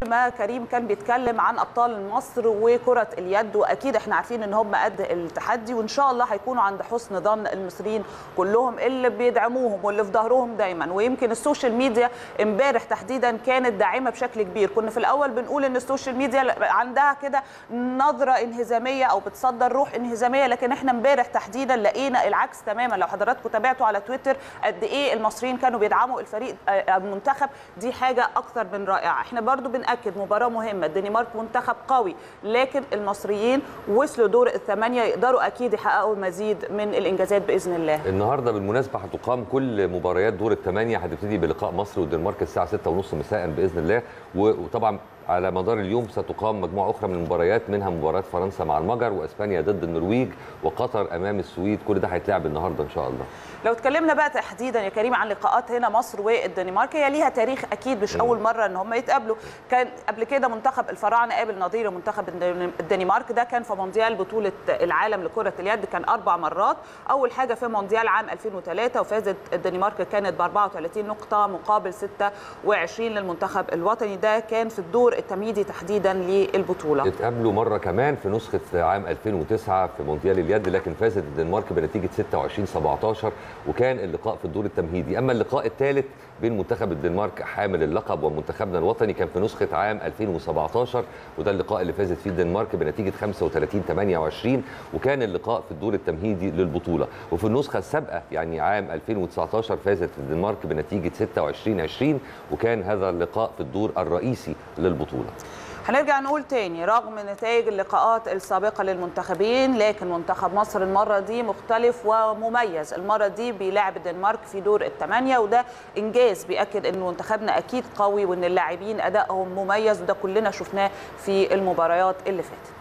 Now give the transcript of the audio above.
ما كريم كان بيتكلم عن ابطال مصر وكره اليد واكيد احنا عارفين ان هم قد التحدي وان شاء الله هيكونوا عند حسن ظن المصريين كلهم اللي بيدعموهم واللي في ظهرهم دايما ويمكن السوشيال ميديا امبارح تحديدا كانت داعمه بشكل كبير كنا في الاول بنقول ان السوشيال ميديا عندها كده نظره انهزاميه او بتصدر روح انهزاميه لكن احنا امبارح تحديدا لقينا العكس تماما لو حضراتكم تابعتوا على تويتر قد ايه المصريين كانوا بيدعموا الفريق المنتخب دي حاجه اكثر من رائعه احنا برضو بناكد مباراه مهمه الدنمارك منتخب قوي لكن المصريين وصلوا دور الثمانيه يقدروا اكيد يحققوا مزيد من الانجازات باذن الله النهارده بالمناسبه هتقام كل مباريات دور الثمانيه هتبتدي بلقاء مصر والدنمارك الساعه 6:30 مساء باذن الله وطبعا على مدار اليوم ستقام مجموعه اخرى من المباريات منها مباراه فرنسا مع المجر واسبانيا ضد النرويج وقطر امام السويد كل ده هيتلعب النهارده ان شاء الله لو اتكلمنا بقى تحديدا يا كريم عن لقاءات هنا مصر والدنمارك هي ليها تاريخ اكيد مش اول مره ان هم يتقابلوا كان قبل كده منتخب الفراعنه قابل نظير منتخب الدنمارك ده كان في مونديال بطوله العالم لكره اليد كان اربع مرات اول حاجه في مونديال عام 2003 وفازت الدنمارك كانت ب 34 نقطه مقابل 26 للمنتخب الوطني ده كان في الدور التمهيدي تحديدا للبطوله اتقابلوا مره كمان في نسخه عام 2009 في مونديال اليد لكن فازت الدنمارك بنتيجه 26 17 وكان اللقاء في الدور التمهيدي اما اللقاء الثالث بين منتخب الدنمارك حامل اللقب ومنتخبنا الوطني كان في نسخه عام 2017 وده اللقاء اللي فازت فيه الدنمارك بنتيجه 35 28 وكان اللقاء في الدور التمهيدي للبطوله وفي النسخه السابقه يعني عام 2019 فازت الدنمارك بنتيجه 26 20 وكان هذا اللقاء في الدور الرئيسي للبطوله هنرجع نقول تاني رغم نتائج اللقاءات السابقة للمنتخبين لكن منتخب مصر المرة دي مختلف ومميز المرة دي بيلعب الدنمارك في دور الثمانية وده إنجاز بيأكد أن منتخبنا أكيد قوي وأن اللاعبين أدائهم مميز وده كلنا شفناه في المباريات اللي فاتت